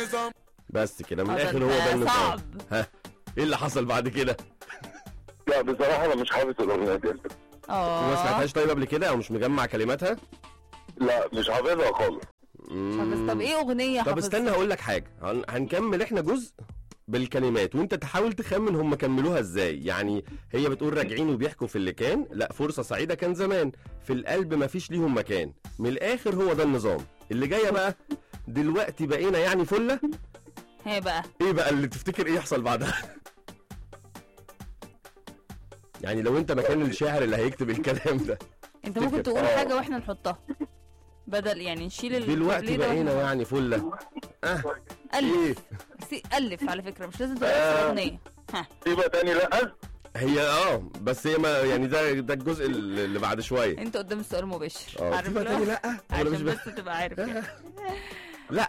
النظام بس كده من آه، ده الاخر هو أنت ده النظام صعب. ها ايه اللي حصل بعد كده لا بصراحه انا مش حافظ الاغنيه دي ما اه سمعتهاش طيب قبل كده او مش مجمع كلماتها لا مش حافظها خالص مم. بس طب ايه اغنيه طب حافظها؟ استنى هقول لك حاجه هن... هنكمل احنا جزء بالكلمات وانت تحاول تخمن هم كملوها ازاي يعني هي بتقول راجعين وبيحكوا في اللي كان لا فرصه سعيده كان زمان في القلب مفيش ليهم مكان من الاخر هو ده النظام اللي جايه بقى دلوقتي بقينا يعني فله هي بقى ايه بقى اللي تفتكر ايه يحصل بعدها يعني لو انت مكان الشاعر اللي هيكتب الكلام ده انت ممكن تفتكر. تقول آه. حاجه واحنا نحطها بدل يعني نشيل ال- دلوقتي الكوبليه ده بقينا واحنا يعني فله اه الف ايه سي- الف على فكره مش لازم تبقى آه. نفس الاغنيه ها يبقى تاني لا هي اه بس هي ما يعني ده ده الجزء اللي اللي بعد شويه انت قدام السؤال مباشر اه عارف تبقى لو- تاني لا ولا مش عشان ب... بس تبقى عارف يعني. لا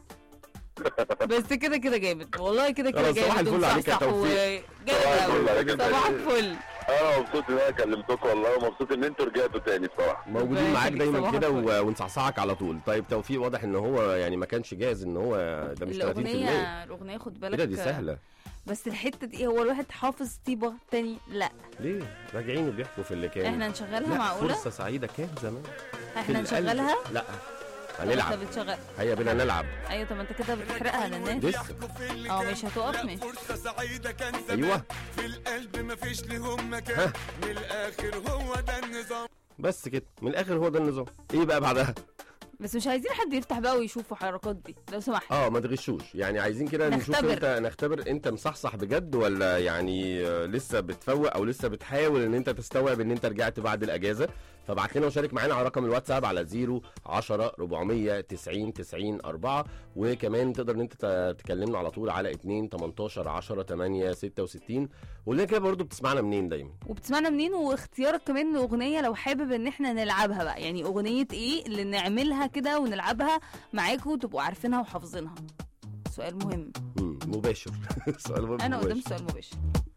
بس كده كده جامد والله كده كده خلاص، جامد صباح الفل عليك يا ومصحصح توفيق. و- جامد صباح أوي. الفل عليك يا صباح توفيق. الفل انا مبسوط ان انا كلمتكم والله ومبسوط ان انتوا رجعتوا تاني بصراحه موجودين ربنا معاك يخليك، دايما صباح كده الفل. و- ونصحصحك على طول طيب توفيق واضح ان هو يعني ما كانش جاهز ان هو ده مش 30% الاغنيه الاغنيه خد بالك كده دي سهله بس الحته دي هو الواحد حافظ طيبه تاني لا ليه راجعين وبيحكوا في اللي كان احنا نشغلها لا معقوله فرصه سعيده كان زمان في احنا القلب. نشغلها لا طب هنلعب انت بتشغل هيا بينا نلعب ايوه طب انت كده بتحرقها للناس لسه اه مش هتقف مش فرصة سعيدة كان زمان ايوه في القلب مفيش لهم ها. مكان من الآخر هو ده النظام بس كده من الاخر هو ده النظام ايه بقى بعدها بس مش عايزين حد يفتح بقى ويشوف الحركات دي لو سمحت اه ما تغشوش يعني عايزين كده نشوف نختبر. انت نختبر انت مصحصح بجد ولا يعني آه، لسه بتفوق او لسه بتحاول ان انت تستوعب ان انت رجعت بعد الاجازه فابعت لنا وشارك معانا على رقم الواتساب على 0 10 490 90 4 وكمان تقدر ان انت ت- تكلمنا على طول على 2 18 10 8 66 وقول لنا كده برضه بتسمعنا منين دايما وبتسمعنا منين واختيارك كمان لاغنيه لو حابب ان احنا نلعبها بقى يعني اغنيه ايه اللي نعملها كده ونلعبها معاكم وتبقوا عارفينها وحافظينها سؤال مهم مم، مباشر سؤال برضه انا قدام مباشر. سؤال مباشر